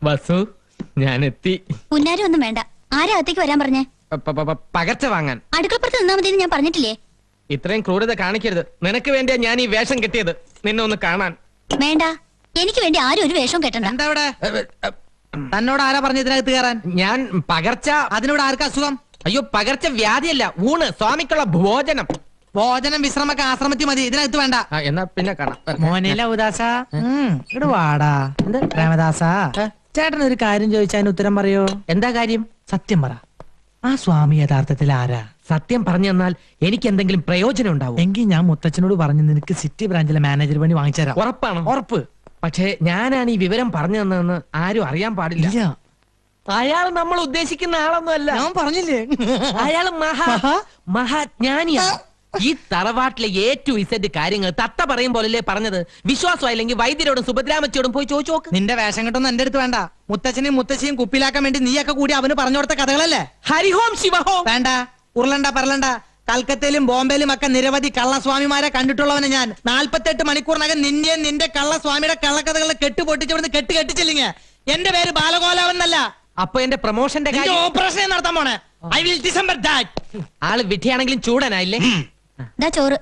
വസു ഞാൻ എത്തി പുന്നാരും ഒന്നും വേണ്ട ആരാ അകത്തേക്ക് വരാൻ പറഞ്ഞേ പ- പ- പ- പകർച്ച വാങ്ങാൻ അടുക്കളപ്പുറത്ത് നിന്നാ മതി ഞാൻ പറഞ്ഞിട്ടില്ലേ ഇത്രയും ക്രൂരത കാണിക്കരുത് നിനക്ക് വേണ്ടിയാ ഞാൻ ഈ വേഷം കെട്ടിയത് നിന്നെ ഒന്ന് കാണാൻ വേണ്ട എനിക്ക് വേണ്ടി ആരും ഒരു വേഷവും കെട്ടണ്ട എന്താ ഇവിടെ തന്നോട് ആരാ പറഞ്ഞു ഇതിനകത്ത് കയറാൻ ഞാൻ പകർച്ച അതിനോട് ആർക്കാ അസുഖം അയ്യോ പകർച്ച വ്യാധിയല്ല ഊണ് സ്വാമിക്കുള്ള ഭോജനം ഭോജനം വിശ്രമൊക്കെ ആശ്രമത്തിൽ മതി ഇതിനകത്ത് വേണ്ട ആ, എന്നാ പിന്നെ കാണാം മോനില ഉദാസ ഇവിടെ വാടാ രാമദാസ ചേട്ടൻ ഒരു കാര്യം ചോദിച്ചതിന് ഉത്തരം പറയോ എന്താ കാര്യം സത്യം പറ ആ സ്വാമി യഥാർത്ഥത്തിൽ ആരാ സത്യം പറഞ്ഞു തന്നാൽ എനിക്ക് എന്തെങ്കിലും പ്രയോജനം ഉണ്ടാവും എങ്കിൽ ഞാൻ മുത്തച്ഛനോട് പറഞ്ഞു നിനക്ക് സിറ്റി ബ്രാഞ്ചിലെ മാനേജർ പണി വാങ്ങിച്ചു തരാം ഉറപ്പാണോ ഉറപ്പ് പക്ഷേ ഞാനാണ് ഈ വിവരം പറഞ്ഞു തന്നതെന്ന് ആരും അറിയാൻ പാടില്ല ഇല്ല അയാൾ നമ്മൾ ഉദ്ദേശിക്കുന്ന ആളൊന്നുമല്ല ഞാൻ പറഞ്ഞില്ലേ അയാൾ മഹാ മഹാ? മഹാജ്ഞാനിയാ ഈ തറവാട്ടിലെ എ ടു ഇസഡ് കാര്യങ്ങൾ തത്ത പറയും പോലല്ലേ പറഞ്ഞത് വിശ്വാസമായില്ലെങ്കിൽ വൈദ്യരോടും സുഭദ്രാമച്ചിയോടും പോയി ചോദിച്ചു നോക്ക് നിന്റെ വേഷം കെട്ടൊന്നും എന്റെ അടുത്ത് വേണ്ട മുത്തച്ഛനെയും മുത്തശ്ശിയും കുപ്പിലാക്കാൻ വേണ്ടി നീയൊക്കെ കൂടി അവന് പറഞ്ഞു കൊടുത്ത കഥകളല്ലേ ഹരിഹോം ശിവഹോം വേണ്ട ഉരുളണ്ട പറലണ്ട കൽക്കത്തയിലും ബോംബെയിലും ഒക്കെ നിരവധി കള്ളസ്വാമിമാരെ കണ്ടിട്ടുള്ളവന് ഞാൻ നാൽപ്പത്തെട്ട് മണിക്കൂറിനകം നിന്നെ നിന്റെ കള്ളസ്വാമിയുടെ കള്ളക്കഥകൾ കെട്ട് പൊട്ടിച്ചിവിടുന്ന് കെട്ട് കെട്ടിച്ചില്ലെങ്കിൽ എന്റെ പേര് ബാലഗോലാവൻ എന്നല്ല അപ്പൊ എന്റെ പ്രൊമോഷന്റെ നിന്റെ കാര്യം ഓപ്പറേഷൻ നടത്താൻ പോണേ ഐ വിൽ ഡിസംബർ ദാറ്റ് ആള് വിധിയാണെങ്കിലും ചൂടനായില്ലേ ദാ ചോറ്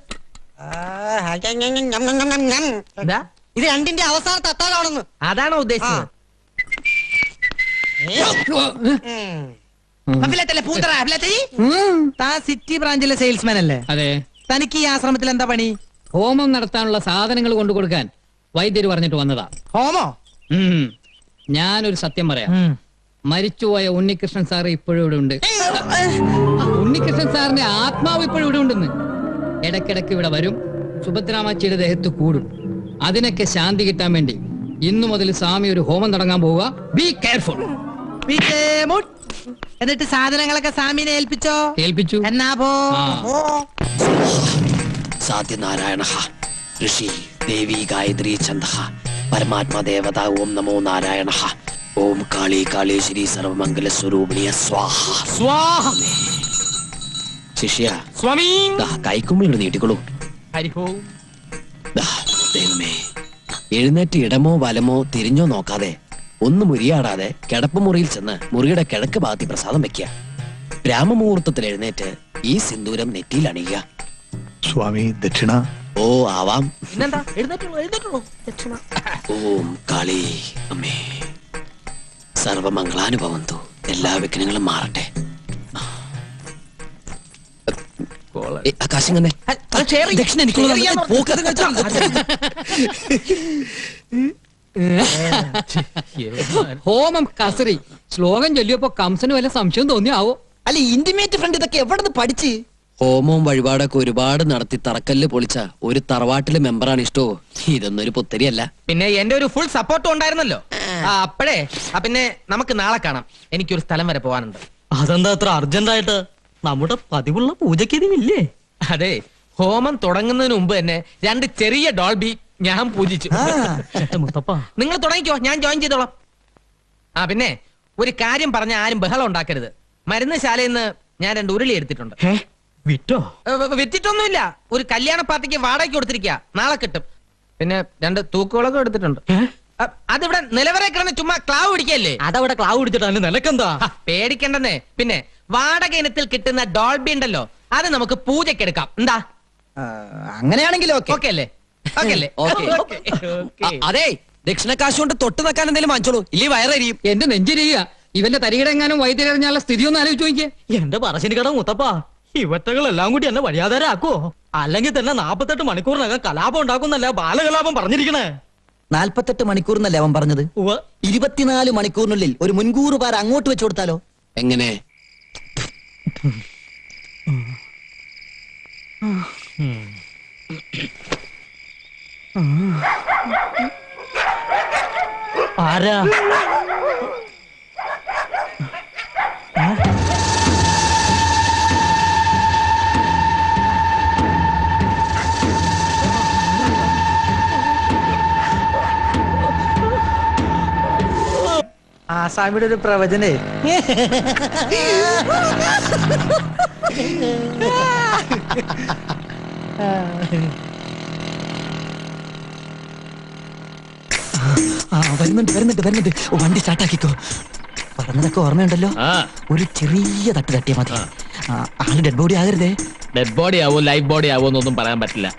എന്താ ഇത് രണ്ടിന്റെ അവസാനത്തെ അത്താഴമാണെന്ന് അതാണോ ഉദ്ദേശിച്ചത് അഫിലത്തല്ലേ, പൂന്തറ, അഫിലത്തേ? താൻ സിറ്റി ബ്രാഞ്ചിലെ സെയിൽസ്മാൻ അല്ലേ അതെ തനിക്ക് ഈ ആശ്രമത്തിൽ എന്താ പണി ഹോമം നടത്താനുള്ള സാധനങ്ങൾ കൊണ്ടു കൊടുക്കാൻ വൈദ്യര് പറഞ്ഞിട്ട് വന്നതാ ഹോമോ ഉം. ഞാനൊരു സത്യം പറയാം മരിച്ചുപോയ ഉണ്ണികൃഷ്ണൻ സാർ ഇപ്പോഴും ഇവിടെ ഉണ്ട് ഉണ്ണികൃഷ്ണൻ സാറിന്റെ ആത്മാവ് ഇപ്പോഴും ഇവിടെ ഉണ്ടെന്ന് ഇടയ്ക്കിടയ്ക്ക് ഇവിടെ വരും സുഭദ്രാമച്ചിയുടെ ദേഹത്ത് കൂടും അതിനൊക്കെ ശാന്തി കിട്ടാൻ വേണ്ടി ഇന്നു മുതൽ സ്വാമി ഒരു ഹോമം തുടങ്ങാൻ പോവുക ബി കെയർഫുൾ പിച്ചേ മുട്ട്. എന്നിട്ട് സാധനങ്ങളൊക്കെ സാമിനെ ഏൽപ്പിച്ചോ കേൾപ്പിച്ചു എന്നാ പോ ആ. സാധ്യനാരായണ ഋഷി ദേവി ഗായത്രി ഛന്ദ പരമാത്മ ദേവത ഓം നമോ നാരായണ ഓം കാളി കാളേശ്വരി സർവമംഗല സ്വരൂപിണിയ സ്വാഹ സ്വാഹ ശിഷ്യ സ്വാമി ദാ കൈക്കുമ്പിൾ നീട്ടിക്കൊള്ളൂ ഹരിഹോം ദാ, ദൈവമേ എഴുന്നേറ്റ് ഇടമോ വലമോ തിരിഞ്ഞോ നോക്കാതെ ഒന്ന് മുരിയാടാതെ കിടപ്പുമുറിയിൽ ചെന്ന് മുറിയുടെ കിഴക്ക് ഭാഗത്തി പ്രസാദം വെക്കുക ബ്രാഹ്മമുഹൂർത്തത്തിൽ എഴുന്നേറ്റ് ഈ സിന്ദൂരം നെറ്റിയിൽ അണിയുക സ്വാമി ദക്ഷിണ ഓ ആവാം പിന്നെന്താ എഴുന്നേറ്റുള്ളൂ എഴുന്നേറ്റുള്ളൂ ദക്ഷിണ ഓം കാളി അമ്മേ സർവമംഗളാനുഭവന്തു എല്ലാ വിഘ്നങ്ങളും മാറട്ടെ ഏ, ആകാശം തന്നെ അത് share ചെയ്യ്. ദക്ഷിണ എനിക്കുള്ളത് Share ചെയ്യാൻ തന്നെ. പോക്കത് കഴിച്ചോ. ഹോമം കസറി ശ്ലോകം ചൊല്ലിയപ്പോ കംസന് വല്ല സംശയം തോന്നിയാവോ അല്ല ഇന്റിമേറ്റ് ഫ്രണ്ട് ഇതൊക്കെ എവിടെ നിന്ന് പഠിച്ച് ഹോമവും വഴിപാടൊക്കെ ഒരുപാട് നടത്തി തറക്കല്ല് പൊളിച്ച ഒരു തറവാട്ടിലെ മെമ്പറാണ് ഇഷ്ടോ ഇതൊന്നും ഒരു പുത്തരിയല്ല പിന്നെ എന്റെ ഒരു ഫുൾ സപ്പോർട്ടും ഉണ്ടായിരുന്നല്ലോ ആ അപ്പഴേ ആ പിന്നെ നമുക്ക് നാളെ കാണാം എനിക്കൊരു സ്ഥലം വരെ പോകാനുണ്ട് അതെന്താ അത്ര അർജന്റ് ആയിട്ട് നമ്മുടെ പതിവുള്ള പൂജയ്ക്ക് ഇതിനില്ലേ അതെ ഹോമം തുടങ്ങുന്നതിന് മുമ്പ് തന്നെ രണ്ട് ചെറിയ ഡോൾബി ഞാൻ പൂജിച്ചു എന്റെ മുത്തപ്പ നിങ്ങൾ തുടങ്ങിക്കോ ഞാൻ ജോയിൻ ചെയ്തോളാം ആ പിന്നെ ഒരു കാര്യം പറഞ്ഞ ആരും ബഹളം ഉണ്ടാക്കരുത് മരുന്ന് ശാലയിൽ നിന്ന് ഞാൻ രണ്ട് ഉരുളി എടുത്തിട്ടുണ്ട് ഹേ വിറ്റോ ഏ, വ- വിറ്റിട്ടൊന്നുമില്ല ഒരു കല്യാണ പാർട്ടിക്ക് വാടകയ്ക്ക് കൊടുത്തിരിക്കുക നാളെ കിട്ടും പിന്നെ രണ്ട് തൂക്കുകളൊക്കെ എടുത്തിട്ടുണ്ട് ഏ? അ, അതിവിടെ നിലവരെ കിടന്ന് ചുമ്മാ ക്ലാവ് പിടിക്കല്ലേ അതവിടെ ക്ലാവ് പിടിച്ചിട്ടാണ് നിനക്കെന്താ ഹ, പേടിക്കണ്ടെന്നേ പിന്നെ വാടക ഇനത്തിൽ കിട്ടുന്ന ഡോൾബി ഉണ്ടല്ലോ അത് നമുക്ക് പൂജയ്ക്ക് എടുക്കാം എന്താ അങ്ങനെയാണെങ്കിലും ഓക്കെ അല്ലേ ഓക്കെ അല്ലേ ഓക്കേ. Okay, okay. അ- അതെ ദക്ഷിണക്കാശ് കൊണ്ട് തൊട്ട് നിൽക്കാൻ എന്തെങ്കിലും വാങ്ങിച്ചോളൂ ഇല്ലേ വയറരിയും എന്റെ നെഞ്ചിരിയുക ഇവന്റെ തരികിടെങ്ങാനും വൈദ്യരറിഞ്ഞാലുള്ള സ്ഥിതി ഒന്ന് ആലോചിച്ച് നോക്കിയേ എന്റെ പറശ്ശിനിക്കട മുത്തപ്പ ഇവറ്റകളെല്ലാം കൂടി എന്നെ വഴിയാധാരാക്കോ അല്ലെങ്കിൽ തന്നെ നാപ്പത്തെട്ട് മണിക്കൂറിനകം കലാപം ഉണ്ടാക്കുന്നല്ല ബാലകലാപം പറഞ്ഞിരിക്കണേ നാൽപ്പത്തെട്ട് മണിക്കൂർ എന്നല്ലേ അവൻ പറഞ്ഞത് ഉവ്വ്. ഇരുപത്തിനാല് മണിക്കൂറിനുള്ളിൽ ഒരു മുൻകൂർ പാര അങ്ങോട്ട് വെച്ചു കൊടുത്താലോ എങ്ങനെ ആരാ ആസാമിയുടെ ഒരു പ്രവചനേ ആ വരുന്നുണ്ട് വരുന്നുണ്ട് വരുന്നുണ്ട് ഓ, വണ്ടി സ്റ്റാർട്ടാക്കിക്കോ പറഞ്ഞതൊക്കെ ഓർമ്മയുണ്ടല്ലോ ആ ഒരു ചെറിയ തട്ട് തട്ടിയാ മതി ആ, ആള് ഡെഡ് ബോഡി ആകരുതേ ഡെഡ് ബോഡി ആവോ ലൈഫ് ബോഡി ആവോ എന്നൊന്നും പറയാൻ പറ്റില്ല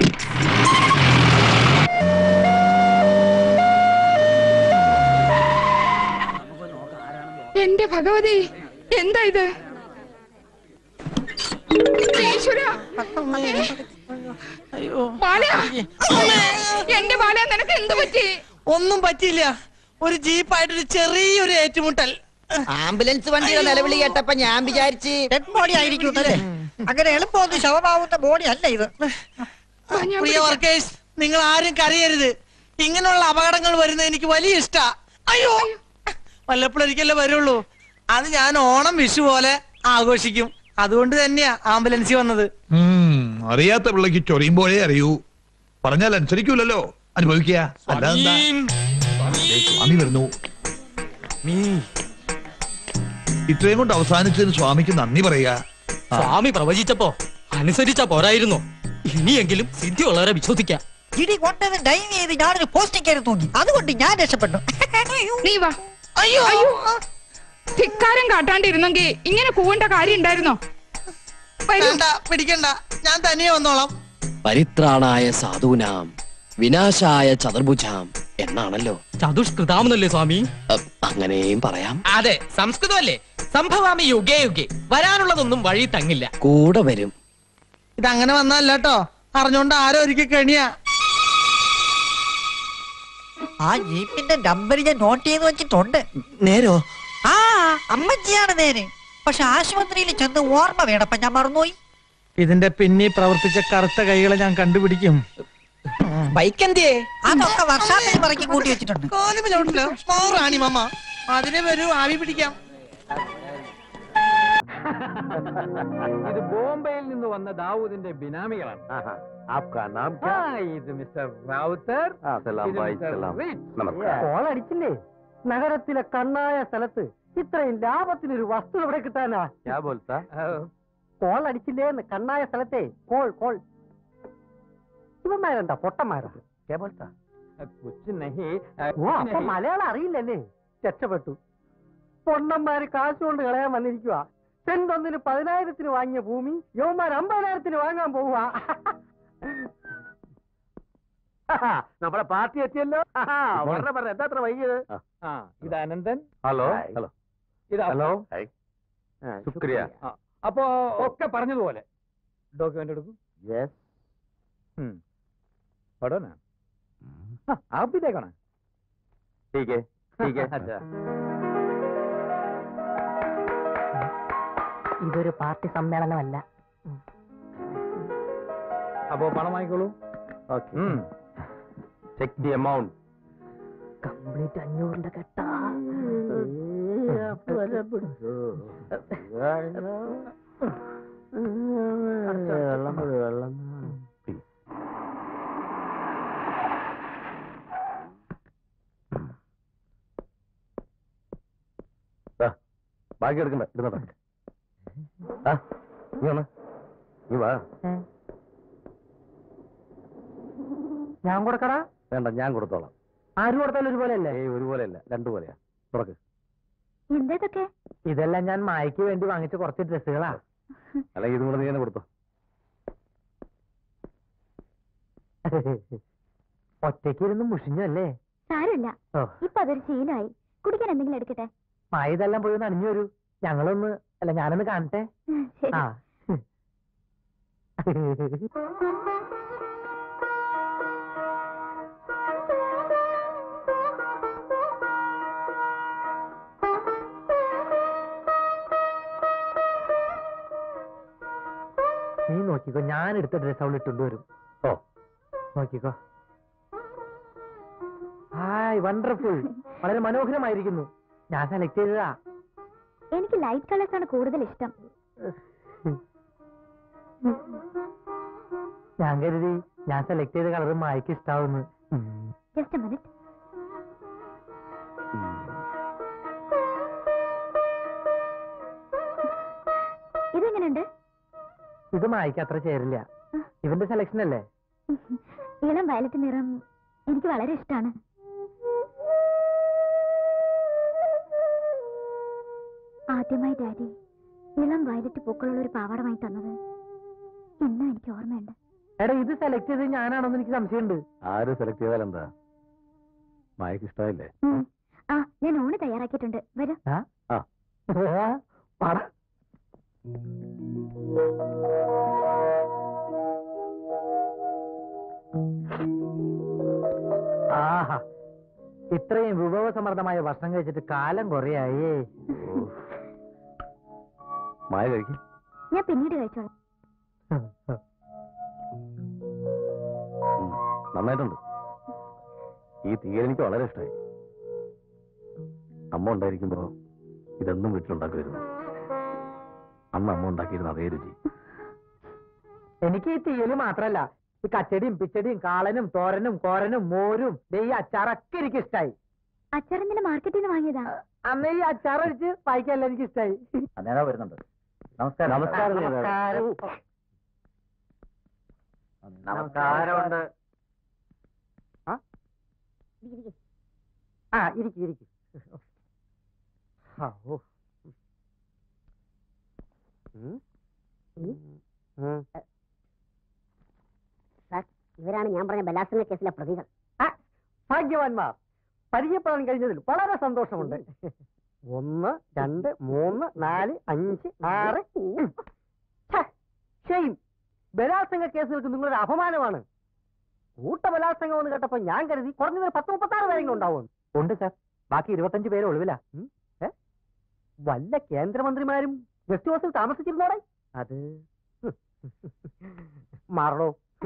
എന്റെ ഭഗവതി എന്താ ഇത് ഈശ്വരാ. ബാല എന്റെ ബാല നിനക്ക് എന്ത് പറ്റി ഒന്നും പറ്റിയില്ല ഒരു ജീപ്പായിട്ടൊരു ചെറിയൊരു ഏറ്റുമുട്ടൽ ആംബുലൻസ് വണ്ടിയുടെ നിലവിളി കേട്ടപ്പോ ഞാൻ വിചാരിച്ച് ഡെഡ് ബോഡി ആയിരിക്കും അല്ലേ അങ്ങനെ എളുപ്പമൊന്നും ശവമാവുന്ന ബോഡി അല്ല ഇത് പ്രിയ വർക്കേഴ്സ് നിങ്ങൾ ആരും കരയരുത് ഇങ്ങനെയുള്ള അപകടങ്ങൾ വരുന്നത് എനിക്ക് വലിയ ഇഷ്ടാ അയ്യോ വല്ലപ്പോഴൊരിക്കലേ വരുള്ളൂ അത് ഞാൻ ഓണം വിഷു പോലെ ആഘോഷിക്കും അതുകൊണ്ട് തന്നെയാ ആംബുലൻസിൽ വന്നത് ഉം, അറിയാത്ത പിള്ളക്ക് ചൊറിയുമ്പോഴേ അറിയൂ പറഞ്ഞാൽ അനുസരിക്കൂലല്ലോ അനുഭവിക്കുക അല്ലാതെന്താ ദേ, സ്വാമി വരുന്നു ഇത്രയും കൊണ്ട് അവസാനിച്ചതിന് സ്വാമിക്ക് നന്ദി പറയാ സ്വാമി പ്രവചിച്ചപ്പോ അനുസരിച്ചാ പോരായിരുന്നു ഇനിയെങ്കിലും സിദ്ധിയുള്ളവരെ വിശ്വസിക്കാം ഇടി കൊണ്ടത് ഡൈവ് ചെയ്ത് ഞാനൊരു പോസ്റ്റിംഗ് തൂങ്ങി അതുകൊണ്ട് ഞാൻ രക്ഷപ്പെട്ടു നീ വാ അയ്യോ ധിക്കാരം കാട്ടാണ്ടിരുന്നെങ്കിൽ ഇങ്ങനെ കൂവേണ്ട കാര്യം ഉണ്ടായിരുന്നോ വരൂ. വേണ്ട പിടിക്കണ്ട ഞാൻ തനിയെ വന്നോളാം പരിത്രാണായ സാധൂനാം വിനാശായ ചതുർഭുജാം എന്നാണല്ലോ ചതുഷ്കൃതാമെന്നല്ലേ സ്വാമി അ, അങ്ങനെയും പറയാം അതെ സംസ്കൃതമല്ലേ സംഭവാമി യുഗേ യുഗേ വരാനുള്ളതൊന്നും വഴി തങ്ങില്ല കൂടെ വരും ഇത് അങ്ങനെ വന്നല്ല കേട്ടോ അറിഞ്ഞോണ്ട് ആരോ ഒരിക്കൽ കണിയാ ആ ജീപ്പിന്റെ നമ്പർ ഞാൻ നോട്ട് ചെയ്ത് വെച്ചിട്ടുണ്ട് നേരോ ആ അമ്മച്ചിയാണ് നേരെ പക്ഷെ ആശുപത്രിയിൽ ചെന്ന് ഓർമ്മ വേണപ്പ ഞാൻ മറന്നുപോയി ഇതിന്റെ പിന്നിൽ പ്രവർത്തിച്ച കറുത്ത കൈകളെ ഞാൻ കണ്ടുപിടിക്കും ബൈക്ക് എന്തിയേ അതൊക്കെ വർഷാപ്പിൽ പറക്കി കൂട്ടി വെച്ചിട്ടുണ്ട് റാണി മാമ അതിനെ വരൂ ആവി പിടിക്കാം ഇത് ബോംബെയിൽ നിന്ന് വന്ന ദാവൂദിന്റെ ബിനാമികളാണ് ഇത് മിസ്റ്റർ റാവുത്തർ കോൾ അടിച്ചില്ലേ നഗരത്തിലെ കണ്ണായ സ്ഥലത്ത് ഇത്രയും ലാഭത്തിനൊരു വസ്തു എവിടെ കിട്ടാനാ കോൾ അടിച്ചില്ലേ കണ്ണായ സ്ഥലത്തെ കോൾ കോൾ ഇവന്മാരെന്താ പൊട്ടന്മാരാ ഓ അപ്പൊ മലയാളം അറിയില്ലല്ലേ രക്ഷപ്പെട്ടു പൊണ്ണന്മാര് കാശ് കൊണ്ട് കളയാൻ വന്നിരിക്കുക സെന്റ് ഒന്നിന് പതിനായിരത്തിന് വാങ്ങിയ ഭൂമി യവന്മാർ അമ്പതിനായിരത്തിന് വാങ്ങാൻ പോവുക നമ്മുടെ പാർട്ടി എത്തിയല്ലോ പറഞ്ഞ പറഞ്ഞ എന്താ അത്ര വൈകിയത് ആ ഇത് അനന്തൻ ഹലോ ഹലോ ഇത് ഹലോ ശുക്രിയ അപ്പോ ഒക്കെ പറഞ്ഞതുപോലെ ഡോക്യുമെന്റ് എടുക്കും യെസ് പഠന आप भी देखो ना ठीक है ठीक है अच्छा ഇതൊരു പാർട്ടി സമ്മേളനമല്ല അപ്പോ പണം വാങ്ങിക്കോളൂ ചെക്ക് ദി എമൗണ്ട് കംപ്ലീറ്റ് അഞ്ഞൂറിന്റെ കെട്ടാ ബാക്കി എടുക്കണ്ട ഇരുന്നോട്ടെ ആ നീ വന്ന് നീ വാ ഞാൻ കൊടുക്കടാ വേണ്ട ഞാൻ കൊടുത്തോളാം ആര് കൊടുത്താലും ഒരുപോലെ അല്ലേ ഏയ് ഒരുപോലെ അല്ല രണ്ടുപോലെയാ തുറക്ക് എന്തേതൊക്കെ ഇതെല്ലാം ഞാൻ മായക്ക് വേണ്ടി വാങ്ങിച്ച കുറച്ച് ഡ്രസ്സുകളാ അല്ലെങ്കിൽ ഇതും കൂടെ നീ തന്നെ കൊടുത്തോ ഒറ്റയ്ക്ക് ഇരുന്ന് മുഷിഞ്ഞു അല്ലേ സാരമില്ല ഓ ഇപ്പൊ അതൊരു ശീലമായി കുടിക്കാൻ എന്തെങ്കിലും എടുക്കട്ടെ മായ ഇതെല്ലാം പോയി ഒന്ന് അണിഞ്ഞു വരൂ ഞങ്ങളൊന്ന് അല്ല ഞാനൊന്ന് കാണട്ടെ ശരി ആ നീ നോക്കിക്കോ ഞാൻ എടുത്ത ഡ്രസ് അവൾ ഇട്ടുകൊണ്ട് വരും ഓ നോക്കിക്കോ ഹായ് വണ്ടർഫുൾ വളരെ മനോഹരമായിരിക്കുന്നു ഞാൻ സെലക്ട് ചെയ്തതാ എനിക്ക് ലൈറ്റ് കളേഴ്സ് ആണ് കൂടുതൽ ഇഷ്ടം ഞാൻ കരുതി ഞാൻ സെലക്ട് ചെയ്ത കളർ മായക്ക് ഇഷ്ടാവുന്നു ജസ്റ്റ് മിനിറ്റ് ഇതെങ്ങനെയുണ്ട് ഇത് മായക്ക് അത്ര ചേരില്ല ഇവന്റെ സെലക്ഷൻ അല്ലേ ഇളം വയലറ്റ് നിറം എനിക്ക് വളരെ ഇഷ്ടമാണ് ആദ്യമായി ഡാഡി ഇളം വയലറ്റ് പൂക്കളുള്ള ഒരു പാവാട വാങ്ങി തന്നത് ഇന്നും എനിക്ക് ഓർമ്മയുണ്ട് എടാ ഇത് സെലക്ട് ചെയ്ത് ഞാനാണോന്ന് എനിക്ക് സംശയമുണ്ട് ആര് സെലക്ട് ചെയ്താൽ എന്താ മായക്ക് ഇഷ്ടമായില്ലേ ഉം. ആ ഞാൻ ഊണ് തയ്യാറാക്കിയിട്ടുണ്ട് വരൂ പറ ആഹാ ഇത്രയും വിഭവസമൃദ്ധമായ ഭക്ഷണം കഴിച്ചിട്ട് കാലം കുറയായേ മായ കഴിക്കും ഞാൻ പിന്നീട് കഴിച്ചോളാം നന്നായിട്ടുണ്ട് ഈ തീയൽ എനിക്ക് വളരെ ഇഷ്ടമായി അമ്മ ഉണ്ടായിരിക്കുമ്പോ ഇതൊന്നും വീട്ടിലുണ്ടാക്കുമായിരുന്നു അന്ന് അമ്മ ഉണ്ടാക്കിയിരുന്ന അതേ രുചി എനിക്ക് ഈ തീയല് മാത്രല്ല ഈ കച്ചടിയും പിച്ചടിയും കാളനും തോരനും കോരനും മോരും ദേ ഈ അച്ചാറൊക്കെ എനിക്ക് ഇഷ്ടായി അച്ചാർ ഇന്നലെ മാർക്കറ്റിൽ നിന്ന് വാങ്ങിയതാ അന്ന് ഈ അച്ചാർ അടിച്ച് വായിക്കല്ല എനിക്ക് ഇഷ്ടായി നേതാവ് വരുന്നുണ്ട് നമസ്കാരം നമസ്കാരം നമസ്കാരം നമസ്കാരമുണ്ട് ആ ഇരിക്കും ഇരിക്കും ഓ ഉം. ഉം. ഇവരാണ് ഞാൻ പറഞ്ഞ ബലാത്സംഗ കേസിലെ പ്രതികൾ ആ, ഭാഗ്യവാന്മാർ പരിചയപ്പെടാൻ കഴിഞ്ഞതിൽ വളരെ സന്തോഷമുണ്ട് ഒന്ന് രണ്ട് മൂന്ന് നാല് അഞ്ച് ആറ് ഷെയിം ബലാത്സംഗ കേസുകൾക്ക് നിങ്ങളൊരു അപമാനമാണ് കൂട്ട ബലാത്സംഗം എന്ന് കേട്ടപ്പോ ഞാൻ കരുതി കുറഞ്ഞത് ഒരു പത്ത് മുപ്പത്താറ് പേരെങ്കിലും ഉണ്ടാവും ഉണ്ട് സാർ ബാക്കി ഇരുപത്തഞ്ച് പേര് ഒളിവില വല്ല കേന്ദ്രമന്ത്രിമാരും ഗസ്റ്റ് ഹൗസിൽ താമസിച്ചിരുന്നോടെ അത് മാറണോ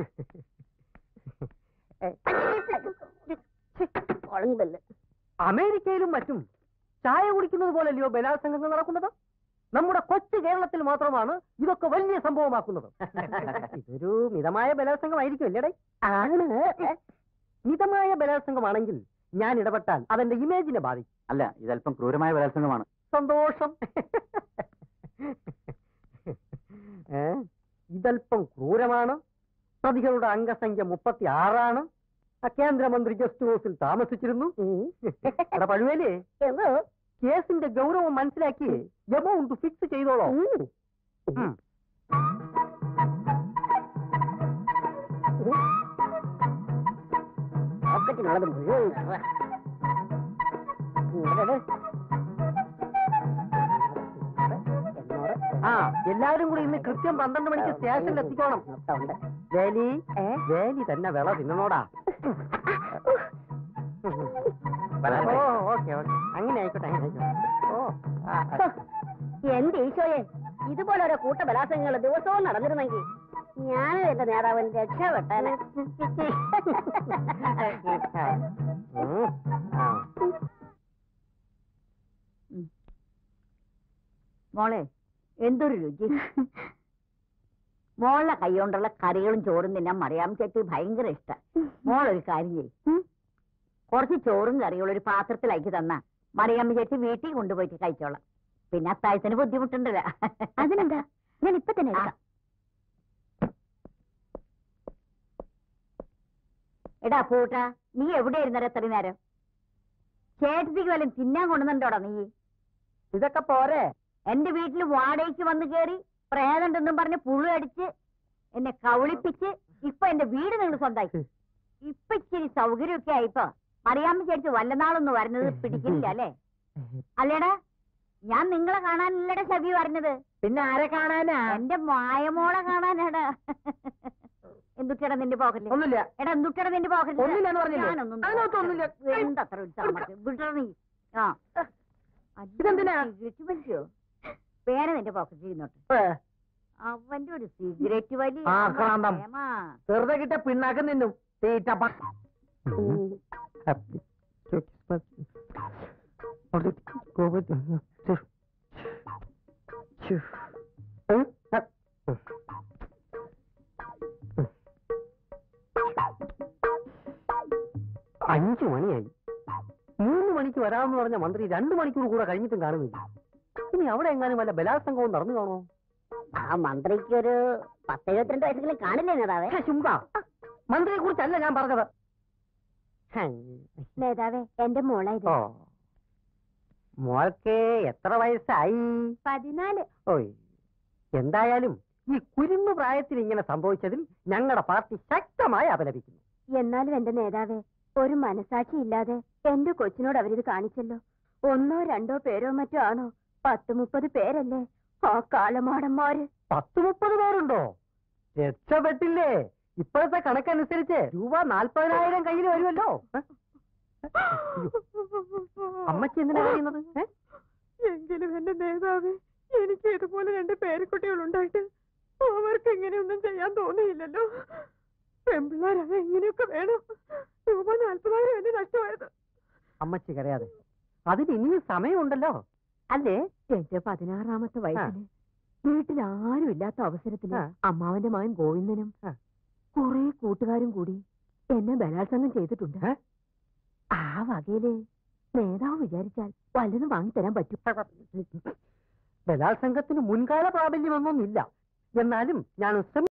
കുളങ്കല്ല് അമേരിക്കയിലും മറ്റും ചായ കുടിക്കുന്നത് പോലല്ലയോ ബലാത്സംഗങ്ങൾ നടക്കുന്നത് നമ്മുടെ കൊച്ചു കേരളത്തിൽ മാത്രമാണ് ഇതൊക്കെ വലിയ സംഭവമാക്കുന്നത് ഇതൊരു മിതമായ ബലാത്സംഗമായിരിക്കും അല്ലേടേ ആണ് മിതമായ ബലാത്സംഗമാണെങ്കിൽ ഞാൻ ഇടപെട്ടാൽ അതെന്റെ ഇമേജിനെ ബാധിക്കും അല്ല ഇതല്പം ക്രൂരമായ ബലാത്സംഗമാണ് സന്തോഷം ഏ? ഇതല്പം ക്രൂരമാണ് പ്രതികളുടെ അംഗസംഖ്യ മുപ്പത്തി ആറാണ് കേന്ദ്രമന്ത്രി ഗസ്റ്റ് ഹൗസിൽ താമസിച്ചിരുന്നു എടാ പഴുവേലേ കേസിന്റെ ഗൗരവം മനസ്സിലാക്കി എമൗണ്ട് ഫിക്സ് ചെയ്തോളോ ഉം. പോക്കറ്റിനുള്ളത് മുഴുവൻ കറ. ഇങ്ങോട്ട് എണ്ണൂറ്. ആ എല്ലാവരും കൂടി ഇന്ന് കൃത്യം പന്ത്രണ്ട് മണിക്ക് സ്റ്റേഷനിൽ എത്തിക്കോണം മൊത്തമുണ്ട്. വേലി വേലി തന്നെ വിള തിന്നണോടാ ഓ ഓക്കെ ഓക്കെ അങ്ങനെ ആയിക്കോട്ടെ അങ്ങനെ ആയിക്കോട്ടെ ഓ ആ, ആ. എന്റെ ഈശോയെ ഇതുപോലെ ഓരോ കൂട്ട ബലാത്സംഗങ്ങൾ ദിവസവും നടന്നിരുന്നെങ്കിൽ ഞാനും എന്റെ നേതാവൻ രക്ഷപ്പെട്ടേനെ ഉം. ആ. മോളെ എന്തൊരു രുചി മോളുടെ കൈകൊണ്ടുള്ള കറികളും ചോറും തിന്നാൻ മറിയാം ചേട്ടി ഭയങ്കര ഇഷ്ടം മോളൊരു കാര്യം ചെയ്യും കുറച്ച് ചോറും കറികളും ഒരു പാത്രത്തിലാക്കി തന്ന മറിയാമ്മ ചേച്ചി വീട്ടിൽ കൊണ്ടുപോയിട്ട് കഴിച്ചോളാം പിന്നെ അത്താഴത്തിന് ബുദ്ധിമുട്ടുണ്ടല്ല അതിനെന്താ ഞാൻ ഇപ്പൊ തന്നെ എടുക്കാം എടാ പൂട്ട നീ എവിടെയായിരുന്നോ എത്ര നേരം ചേട്ടത്തിക്ക് വല്ലതും തിന്നാൻ കൊണ്ടുവന്നുണ്ടോടാ നീ ഇതൊക്കെ പോരെ എന്റെ വീട്ടിൽ വാടകയ്ക്ക് വന്ന് കേറി പ്രേതണ്ടെന്നും പറഞ്ഞ് പുഴു അടിച്ച് എന്നെ കവളിപ്പിച്ച് ഇപ്പൊ എന്റെ വീട് നിങ്ങൾ സ്വന്തമാക്കി ഇപ്പൊ ഇച്ചിരി സൗകര്യമൊക്കെ ആയിപ്പോ അറിയാമ്മ ചേച്ചി വല്ലനാളൊന്നും വരുന്നത് പിടിക്കില്ല അല്ലേ അല്ലേടാ ഞാൻ നിങ്ങളെ കാണാനല്ലടാ ശബി പറഞ്ഞത് പിന്നെ ആരെ കാണാനാ എന്റെ മായമോളെ കാണാനാടാ എന്തുട്ടടാ നിന്റെ പോക്കറ്റിൽ ഒന്നുമില്ല എടാ എന്തുട്ടടാ നിന്റെ പോക്കറ്റിൽ ഒന്നുമില്ലെന്ന് പറഞ്ഞില്ലേ? ഞാനൊന്നും അതിനകത്ത് ഒന്നുമില്ല. എന്തത്ര ഉത്സാഹം വിടറ നീ ആ ഇതെന്തിനാ? സിഗരറ്റ് വലിച്ചോ പേന നിന്റെ പോക്കറ്റിൽ ഇരുന്നോട്ടെ ഏ, അവന്റെ ഒരു സിഗരറ്റ് വലി ആ, ക്രാന്തം. പ്രേമാ. വെറുതെ കിട്ടിയ പിണ്ണാക്ക് നിന്നും തീറ്റപ്പ അഞ്ചു മണിയായി മൂന്ന് മണിക്ക് വരാമെന്ന് പറഞ്ഞ മന്ത്രി രണ്ടു മണിക്കൂർ കൂടെ കഴിഞ്ഞിട്ടും കാണുന്നില്ല ഇനി അവിടെ എങ്ങാനും വല്ല ബലാത്സംഗവും നടന്നു കാണോ ആ മന്ത്രിക്ക് ഒരു പത്തെഴുപത്തിരണ്ട് വയസ്സെങ്കിലും കാണില്ലേ നേതാവേ ചുമ്പാ മന്ത്രിയെ കുറിച്ചല്ല ഞാൻ പറഞ്ഞത് നേതാവേ എന്റെ മോളായത് ഓ മോൾക്ക് എത്ര വയസ്സായി പതിനാല് ഓയ് എന്തായാലും ഈ കുരുന്നു പ്രായത്തിൽ ഇങ്ങനെ സംഭവിച്ചതിൽ ഞങ്ങളുടെ പാർട്ടി ശക്തമായി അപലപിക്കുന്നു എന്നാലും എന്റെ നേതാവേ ഒരു മനസാക്ഷി ഇല്ലാതെ എന്റെ കൊച്ചിനോട് അവരിത് കാണിച്ചല്ലോ ഒന്നോ രണ്ടോ പേരോ മറ്റോ ആണോ പത്ത് മുപ്പത് പേരല്ലേ ആ കാലമാടന്മാര് പത്ത് മുപ്പത് പേരുണ്ടോ രക്ഷപ്പെട്ടില്ലേ ഇപ്പോഴത്തെ കണക്കനുസരിച്ച് രൂപ നാൽപ്പതിനായിരം കയ്യിൽ വരുമല്ലോ ഏ? അമ്മച്ചി എന്തിനാ കഴിയുന്നത് എങ്കിലും എന്റെ നേതാവേ എനിക്ക് ഇതുപോലെ രണ്ട് പേരക്കുട്ടികളുണ്ടായിട്ട് അവർക്ക് ഇങ്ങനെയൊന്നും ചെയ്യാൻ തോന്നിയില്ലല്ലോ പെമ്പിള്ളാരവ എങ്ങനെയൊക്കെ വേണം രൂപ നാൽപ്പതായിരം എന്നെ നഷ്ടമായത് അമ്മച്ചി കരയാതെ അതിന് ഇനിയും സമയമുണ്ടല്ലോ അല്ലേ എന്റെ പതിനാറാമത്തെ വയസ്സില് വീട്ടിൽ ആരും ഇല്ലാത്ത അവസരത്തില് ആ. അമ്മാവന്റെ മകൻ ഗോവിന്ദനും ആ. കുറെ കൂട്ടുകാരും കൂടി എന്നെ ബലാത്സംഗം ചെയ്തിട്ടുണ്ട് ഏ? ആ വകയില് നേതാവ് വിചാരിച്ചാൽ വല്ലതും വാങ്ങിത്തരാൻ പറ്റും ബലാത്സംഗത്തിന് മുൻകാല പ്രാബല്യമൊന്നുമില്ല എന്നാലും ഞാൻ ശ്രമി